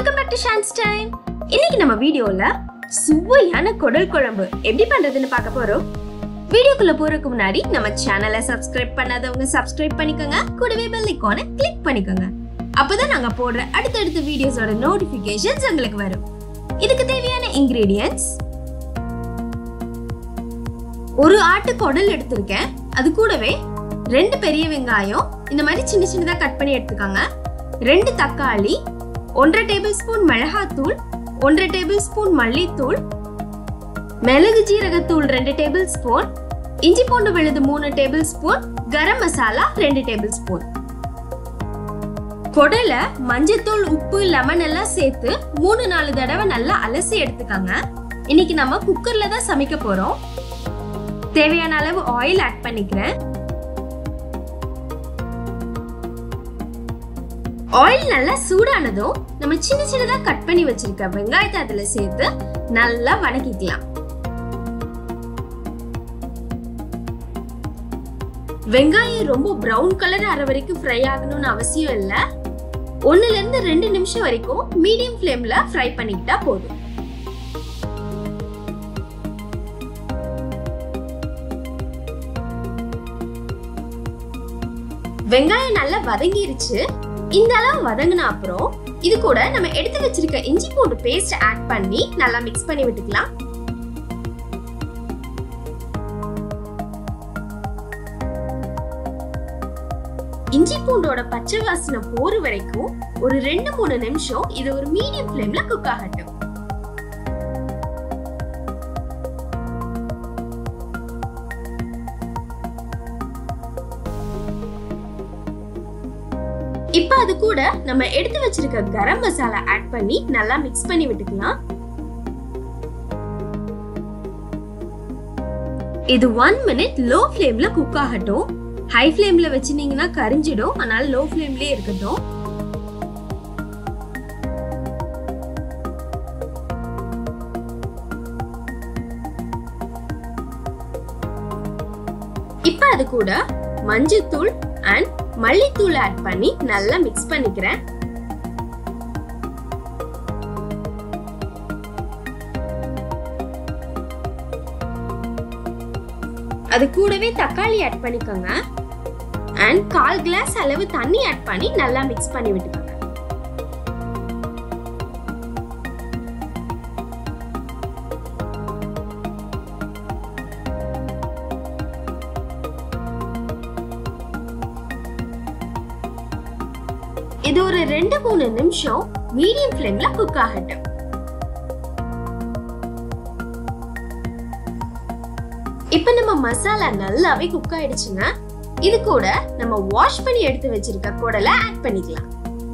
welcome back to Shan's time இன்னைக்கு நம்ம வீடியோல சுவையான குடல் குழம்பு எப்படி பண்றதுன்னு பார்க்க போறோம் வீடியோக்குள்ள போறதுக்கு முன்னாடி நம்ம சேனலை சப்ஸ்கிரைப் பண்ணாதவங்க சப்ஸ்கிரைப் பண்ணிக்கோங்க கூடவே பெல் ஐகானை கிளிக் பண்ணிக்கோங்க அப்பதான் நாங்க போடுற அடுத்தடுத்த வீடியோஸோட நோட்டிபிகேஷன்ஸ் உங்களுக்கு வரும் இதுக்கு தேவையான இன்கிரீடியன்ஸ் ஒரு ஆட்டு குடல் எடுத்திருக்கேன் அது கூடவே ரெண்டு பெரிய வெங்காயம் இந்த மாதிரி சின்ன சின்னதா கட் பண்ணி எடுத்துக்கோங்க ரெண்டு தக்காளி ஒன்றரை டேபிள் ஸ்பூன் மிளகாத்தூள் ஒன்றரை டேபிள் ஸ்பூன் மல்லித்தூள் மிளகு ஜீரகத்தூள் ரெண்டு டேபிள் ஸ்பூன் இஞ்சி பூண்டு விழுது மூணு டேபிள் ஸ்பூன் கரம் மசாலா ரெண்டு டேபிள் ஸ்பூன் குடல மஞ்சத்தூள் உப்பு லெமன் எல்லாம் சேர்த்து மூணு நாலு தடவை நல்லா அலசி எடுத்துக்கோங்க இன்னைக்கு நம்ம குக்கர்ல தான் சமைக்க போறோம் தேவையான அளவு ஆயில் ஆட் பண்ணிக்கிறேன் ஆயில் நல்லா சூடானதும் நம்ம சின்ன சின்னதா கட் பண்ணி வச்சிருக்க வெங்காயத்தை அதுல சேர்த்து நல்லா வணக்கிக்கலாம் வெங்காயம் ரொம்ப பிரவுன் கலர் ஆற வரைக்கும் ஃப்ரை ஆகணும்னு அவசியம் இல்ல ஒண்ணுல இருந்து ரெண்டு நிமிஷம் வரைக்கும் மீடியம் ஃப்ளேம்ல ஃப்ரை பண்ணிக்கிட்டா போதும் வெங்காயம் நல்லா வதங்கிருச்சு இந்த அளவு வதங்கின அப்புறம் இது கூட நம்ம எடுத்து வச்சிருக்க இஞ்சி பூண்டு பேஸ்ட் ஆட் பண்ணி நல்லா மிக்ஸ் பண்ணி விட்டுக்கலாம் இஞ்சி பூண்டோட பச்சை வாசனை போற வரைக்கும் ஒரு ரெண்டு மூணு நிமிஷம் இது ஒரு மீடியம் ஃப்ளேம்ல குக் ஆகட்டும் இப்ப அது கூட நம்ம எடுத்து வச்சிருக்க கரம் மசாலா ஆட் பண்ணி நல்லா மிக்ஸ் பண்ணி விட்டுக்கலாம் இது ஒன் மினிட் லோ ஃப்ளேம்ல குக் ஆகட்டும் ஹை ஃப்ளேம்ல வச்சிருந்தீங்கன்னா கரிஞ்சிடும் அதனால லோ ஃப்ளேம்லயே இருக்கட்டும் இப்ப அது கூட மஞ்சத்தூள் அண்ட் மல்லித்தூள் ஆட் பண்ணி நல்லா மிக்ஸ் பண்ணிக்கிறேன் அது கூடவே தக்காளி ஆட் பண்ணிக்கோங்க அண்ட் கால் கிளாஸ் அளவு தண்ணி ஆட் பண்ணி நல்லா மிக்ஸ் பண்ணி விட்டுக்கோங்க இது ஒரு ரெண்டு மூணு நிமிஷம் மீடியம் ஃப்ளேம்ல குக் ஆகட்டும் இப்ப நம்ம மசாலா நல்லாவே குக் ஆயிடுச்சுங்க இது கூட நம்ம வாஷ் பண்ணி எடுத்து வச்சிருக்க குடலை ஆட் பண்ணிக்கலாம்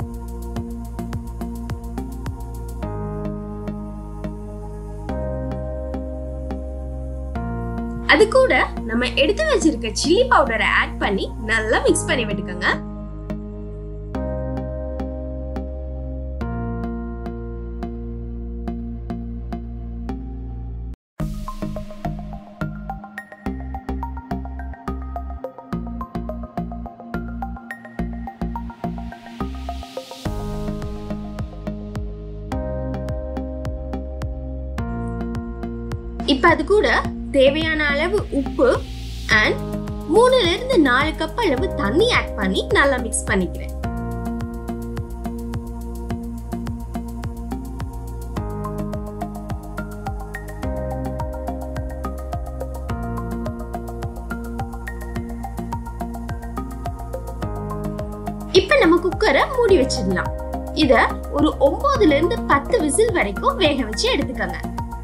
அது கூட நம்ம எடுத்து வச்சிருக்க சில்லி பவுடரை ஆட் பண்ணி நல்லா மிக்ஸ் பண்ணி விட்டுக்கோங்க இப்ப அது கூட தேவையான அளவு உப்பு அண்ட் மூணுல இருந்து நாலு கப் அளவு தண்ணி ஆட் பண்ணி நல்லா மிக்ஸ் பண்ணிக்கிறேன் இப்ப நம்ம குக்கரை மூடி வச்சிடலாம் இத ஒரு ஒன்பதுல இருந்து பத்து விசில் வரைக்கும் வேக வச்சு எடுத்துக்கோங்க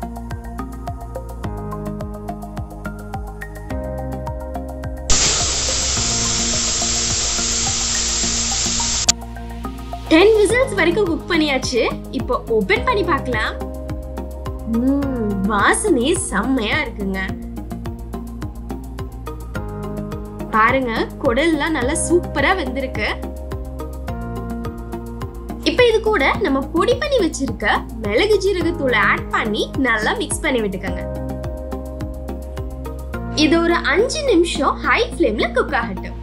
டென் விசில்ஸ் வரைக்கும் குக் பண்ணியாச்சு இப்போ ஓபன் பண்ணி பார்க்கலாம் ம்ம், வாசனை செம்மையா இருக்குங்க பாருங்க குடல்லாம் நல்லா சூப்பரா வெந்திருக்கு இப்ப இது கூட நம்ம பொடி பண்ணி வச்சிருக்க மிளகு ஜீரகத்தூளை ஆட் பண்ணி நல்லா மிக்ஸ் பண்ணி விட்டுக்கோங்க இது ஒரு அஞ்சு நிமிஷம் ஹை ஃப்ளேம்ல குக் ஆகட்டும்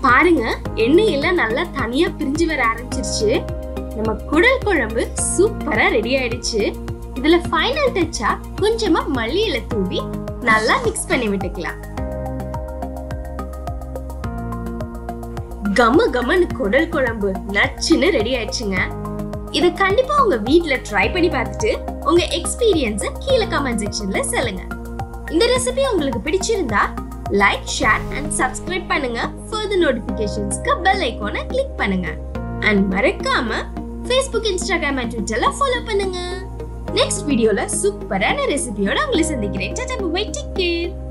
பாருங்க எண்ணெய் எல்லாம் நல்லா தனியா பிரிஞ்சு வர ஆரம்பிச்சிருச்சு நம்ம குடல் குழம்பு சூப்பரா ரெடி ஆயிடுச்சு இதுல ஃபைனல் டச்சா கொஞ்சமா மல்லி இலை தூவி நல்லா மிக்ஸ் பண்ணி விட்டுக்கலாம் கம கமன்னு குடல் குழம்பு நச்சுன்னு ரெடி ஆயிடுச்சுங்க இத கண்டிப்பா உங்க வீட்ல ட்ரை பண்ணி பார்த்துட்டு உங்க எக்ஸ்பீரியன்ஸ கீழே கமெண்ட் செக்ஷன்ல சொல்லுங்க இந்த ரெசிபி உங்களுக்கு பிடிச்சிருந்தா லைக் ஷேர் அண்ட் சப்ஸ்கிரைப் பண்ணுங்க ஃபர்தர் நோட்டிபிகேஷன்ஸ்க்கு பெல் ஐகானை கிளிக் பண்ணுங்க அண்ட் மறக்காம ஃபேஸ்புக் இன்ஸ்டாகிராம் அண்ட் ட்விட்டர்ல ஃபாலோ பண்ணுங்க நெக்ஸ்ட் வீடியோல சூப்பரான ரெசிபியோட உங்களை சந்திக்கிறேன் டாடா பை டேக் கேர்